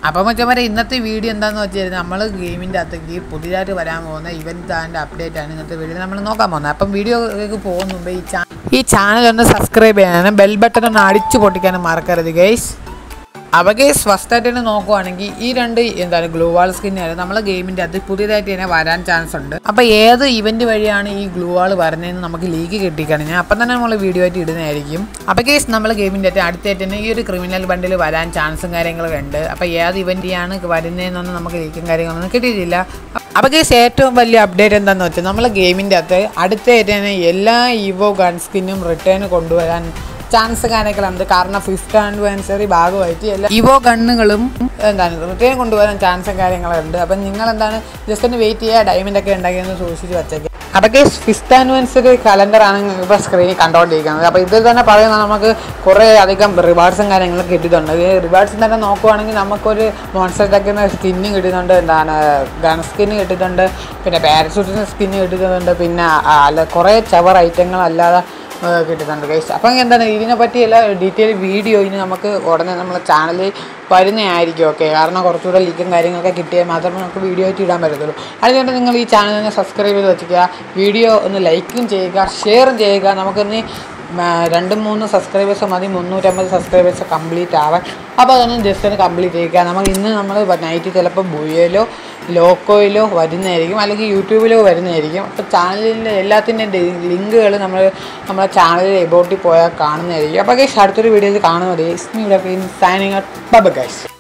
അപ്പം മച്ചന്മാരെ ഇന്നത്തെ വീഡിയോ എന്താന്ന് വെച്ച് കഴിഞ്ഞാൽ നമ്മൾ ഗെയിമിൻ്റെ അകത്തേക്ക് പുതിയതായിട്ട് വരാൻ പോകുന്ന ഇവൻറ്റ് താൻ്റെ അപ്ഡേറ്റ് ആണ് ഇന്നത്തെ വീഡിയോ നമ്മൾ നോക്കാൻ പോകുന്നത് അപ്പം വീഡിയോയിലേക്ക് പോകുന്ന മുമ്പ് ഈ ചാ ഈ ചാനൽ ഒന്ന് സബ്സ്ക്രൈബ് ചെയ്യാനും ബെൽ ബട്ടൺ ഒന്ന് അടിച്ചു പൊട്ടിക്കാനും മറക്കരുത് ഗൈസ് അപ്പോൾ ഗൈസ് ഫസ്റ്റ് ആയിട്ട് തന്നെ നോക്കുവാണെങ്കിൽ ഈ രണ്ട് എന്താണ് ഗ്ലൂ വാൾ സ്കിന്നാണ് നമ്മളെ ഗെയിമിൻ്റെ അത് പുതിയതായിട്ട് തന്നെ വരാൻ ചാൻസ് ഉണ്ട് അപ്പോൾ ഏത് ഇവൻറ്റ് വഴിയാണ് ഈ ഗ്ലൂ വാൾ വരുന്നതെന്ന് നമുക്ക് ലീക്ക് കിട്ടിക്കഴിഞ്ഞാൽ അപ്പം തന്നെ നമ്മൾ വീഡിയോ ആയിട്ട് ഇടുന്നതായിരിക്കും അപ്പോൾ ഗൈസ് നമ്മൾ ഗെയിമിൻ്റെ അകത്ത് അടുത്തായിട്ട് തന്നെ ഈ ഒരു ക്രിമിനൽ ബണ്ടിൽ വരാൻ ചാൻസും കാര്യങ്ങളൊക്കെ ഉണ്ട് അപ്പോൾ ഏത് ഇവൻറ്റിയാണ് വരുന്നതെന്നൊന്നും നമുക്ക് ലീക്കും കാര്യങ്ങളൊന്നും കിട്ടിയിട്ടില്ല അപ്പോൾ ഗൈസ് ഏറ്റവും വലിയ അപ്ഡേറ്റ് എന്താണെന്ന് വെച്ചാൽ നമ്മളെ ഗെയിമിൻ്റെ അകത്ത് അടുത്തായിട്ട് തന്നെ എല്ലാ ഇവോ ഗൺ സ്കിന്നും റിട്ടേൺ കൊണ്ടുവരാൻ ചാൻസ് കാര്യങ്ങളുണ്ട് കാരണം ഫിഫ്ത്ത് ആനിവേഴ്സറി ഭാഗമായിട്ട് എല്ലാ ഇവോ ഗണ്ണുകളും എന്താണ് റിട്ടേൺ കൊണ്ടുവരാൻ ചാൻസും കാര്യങ്ങളുണ്ട് അപ്പം നിങ്ങൾ എന്താണ് ജസ്റ്റ് ഒന്ന് വെയിറ്റ് ചെയ്യുക ഡയമണ്ട് ഒക്കെ ഉണ്ടാക്കിയെന്ന് സൂക്ഷിച്ച് വെച്ചേക്ക് അതൊക്കെ ഫിഫ്ത്ത് ആനിവേഴ്സറി കലണ്ടറാണ് ഇപ്പോൾ സ്ക്രീനിൽ കണ്ടുകൊണ്ടിരിക്കുന്നത് അപ്പോൾ ഇതിൽ തന്നെ പറയുന്നത് നമുക്ക് കുറേ അധികം റിവാർഡ്സും കാര്യങ്ങളും കിട്ടിയിട്ടുണ്ട് ഈ റിവാർഡ്സ് തന്നെ നോക്കുവാണെങ്കിൽ നമുക്കൊരു മോൺസ്റ്റർ ടക്കുന്ന സ്കിന്ന് കിട്ടുന്നുണ്ട് എന്താണ് ഗൺ സ്കിന്ന് കിട്ടിയിട്ടുണ്ട് പിന്നെ പാരഷൂട്ടിന് സ്കിന്ന് കിട്ടിയിട്ടുണ്ട് പിന്നെ ആ, അല്ല കുറേ ചവർ ഐറ്റങ്ങൾ അല്ലാതെ ഏഹ് കിട്ടുന്നുണ്ട് ഗൈസ് അപ്പം എന്താണ് ഇതിനെ പറ്റിയുള്ള ഡീറ്റെയിൽ വീഡിയോ ഇനി നമുക്ക് ഉടനെ നമ്മളെ ചാനലിൽ വരുന്നതായിരിക്കും ഓക്കെ കാരണം കുറച്ചുകൂടെ ലീക്കും കാര്യങ്ങളൊക്കെ കിട്ടിയാൽ മാത്രമേ നമുക്ക് വീഡിയോ ആയിട്ട് ഇടാൻ പറ്റത്തുള്ളൂ അതുകൊണ്ട് നിങ്ങൾ ഈ ചാനൽ തന്നെ സബ്സ്ക്രൈബ് ചെയ്ത് വെച്ചിരിക്കുക വീഡിയോ ഒന്ന് ലൈക്കും ചെയ്യുക ഷെയറും ചെയ്യുക നമുക്കിന്ന് മ, രണ്ട് മൂന്ന് സബ്സ്ക്രൈബേഴ്സ് മതി മുന്നൂറ്റമ്പത് സബ്സ്ക്രൈബേഴ്സ് കംപ്ലീറ്റ് ആവാൻ അപ്പോൾ അതൊന്ന് ജസ്റ്റ് ഒന്ന് കംപ്ലീറ്റ് ചെയ്യുക നമുക്ക് ഇന്ന് നമ്മൾ നൈറ്റ് ചിലപ്പോൾ ബുയയിലോ ലോക്കോയിലോ വരുന്നതായിരിക്കും അല്ലെങ്കിൽ യൂട്യൂബിലോ വരുന്നതായിരിക്കും അപ്പോൾ ചാനലിൻ്റെ എല്ലാത്തിൻ്റെ ലിങ്കുകൾ നമ്മൾ നമ്മളെ ചാനലിൽ എബോട്ടിൽ പോയാൽ കാണുന്നതായിരിക്കും അപ്പോൾ ഗൈസ് അടുത്തൊരു വീഡിയോയിൽ കാണുന്നത് ഇസ്മി ഇവിടെ സൈനിങ് ബൈ ഗൈസ്